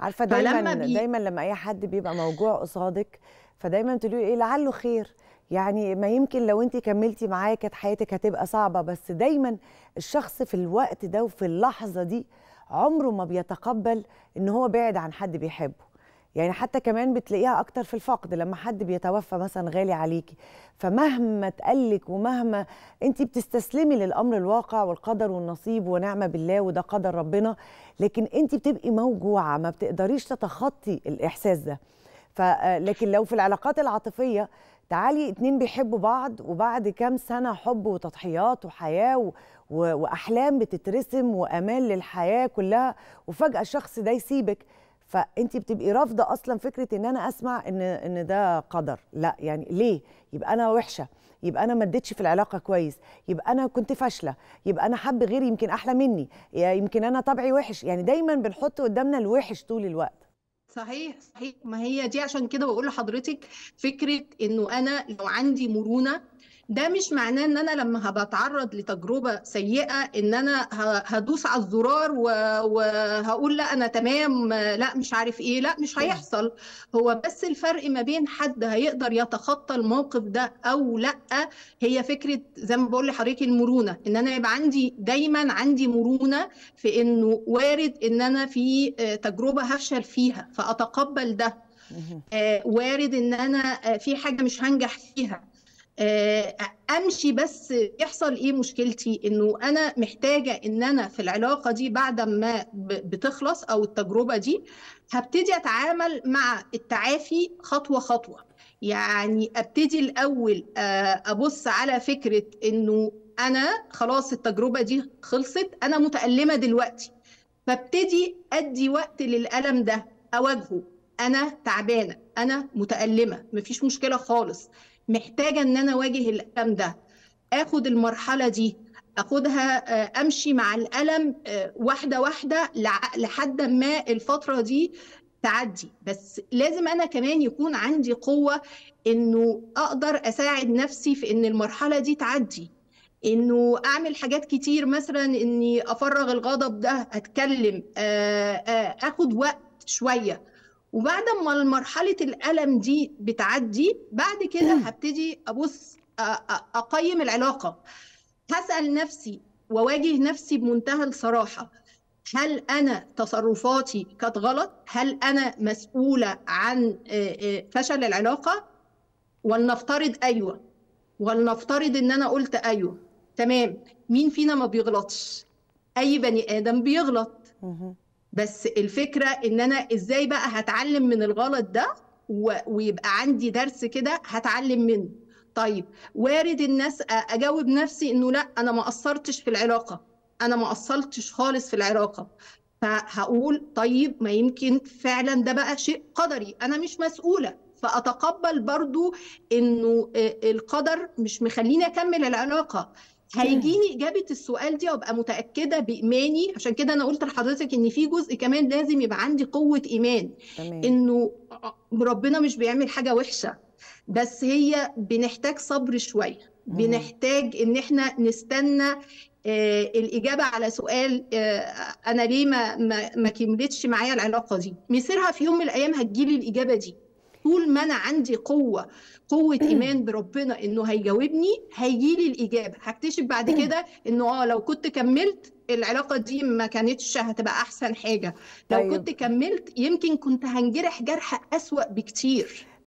عارفه فلما دايما بي دايما لما اي حد بيبقى موجوع قصادك فدايما تقولي له ايه لعله خير يعني ما يمكن لو انت كملتي معاه كانت حياتك هتبقى صعبه بس دايما الشخص في الوقت ده وفي اللحظه دي عمره ما بيتقبل ان هو بعد عن حد بيحبه يعني حتى كمان بتلاقيها اكتر في الفقد لما حد بيتوفى مثلا غالي عليكي فمهما تقلك ومهما انت بتستسلمي للامر الواقع والقدر والنصيب ونعمه بالله وده قدر ربنا لكن انت بتبقي موجوعه ما بتقدريش تتخطي الاحساس ده ف لكن لو في العلاقات العاطفيه تعالي اتنين بيحبوا بعض وبعد كام سنه حب وتضحيات وحياه و... و... واحلام بتترسم وامال للحياه كلها وفجاه الشخص ده يسيبك فانت بتبقي رافضه اصلا فكره ان انا اسمع ان ان ده قدر لا يعني ليه يبقى انا وحشه يبقى انا ما اديتش في العلاقه كويس يبقى انا كنت فاشله يبقى انا حب غيري يمكن احلى مني يمكن انا طبعي وحش يعني دايما بنحط قدامنا الوحش طول الوقت صحيح صحيح ما هي دي عشان كده بقول لحضرتك فكرة انه انا لو عندي مرونة ده مش معناه ان انا لما هبقى اتعرض لتجربه سيئه ان انا هدوس على الزرار وهقول لا انا تمام لا مش عارف ايه لا مش هيحصل هو بس الفرق ما بين حد هيقدر يتخطى الموقف ده او لا هي فكره زي ما بقول لحضرتك المرونه ان انا يبقى عندي دايما عندي مرونه في انه وارد ان انا في تجربه هفشل فيها فاتقبل ده وارد ان انا في حاجه مش هنجح فيها امشي بس يحصل ايه مشكلتي انه انا محتاجه ان انا في العلاقه دي بعد ما بتخلص او التجربه دي هبتدي اتعامل مع التعافي خطوه خطوه يعني ابتدي الاول ابص على فكره انه انا خلاص التجربه دي خلصت انا متالمه دلوقتي فابتدي ادي وقت للالم ده اواجهه انا تعبانه انا متالمه مفيش مشكله خالص محتاجه ان انا اواجه الالم ده اخد المرحله دي اخدها امشي مع الالم واحده واحده لحد ما الفتره دي تعدي بس لازم انا كمان يكون عندي قوه انه اقدر اساعد نفسي في ان المرحله دي تعدي انه اعمل حاجات كتير مثلا اني افرغ الغضب ده اتكلم اخد وقت شويه وبعد ما مرحلة الألم دي بتعدي بعد كده هبتدي أبص أقيم العلاقة هسأل نفسي وواجه نفسي بمنتهى الصراحة هل أنا تصرفاتي كانت غلط؟ هل أنا مسؤولة عن فشل العلاقة؟ ولنفترض أيوة ولنفترض إن أنا قلت أيوة تمام مين فينا ما بيغلطش؟ أي بني آدم بيغلط بس الفكرة ان انا ازاي بقى هتعلم من الغلط ده و... ويبقى عندي درس كده هتعلم منه طيب وارد الناس اجاوب نفسي انه لا انا ما قصرتش في العلاقة انا ما قصرتش خالص في العلاقة فهقول طيب ما يمكن فعلا ده بقى شيء قدري انا مش مسؤولة فاتقبل برضو انه القدر مش مخليني اكمل العلاقة هيجيني اجابه السؤال دي وابقى متاكده بايماني عشان كده انا قلت لحضرتك ان في جزء كمان لازم يبقى عندي قوه ايمان تمام. انه ربنا مش بيعمل حاجه وحشه بس هي بنحتاج صبر شويه بنحتاج ان احنا نستنى آه الاجابه على سؤال آه انا ليه ما ما, ما كملتش معايا العلاقه دي مصيرها في يوم من الايام هتجيلي الاجابه دي طول ما انا عندي قوه قوه ايمان بربنا انه هيجاوبني هيجي لي الاجابه هكتشف بعد كده انه اه لو كنت كملت العلاقه دي ما كانتش هتبقى احسن حاجه لو طيب. كنت كملت يمكن كنت هنجرح جرح اسوا بكتير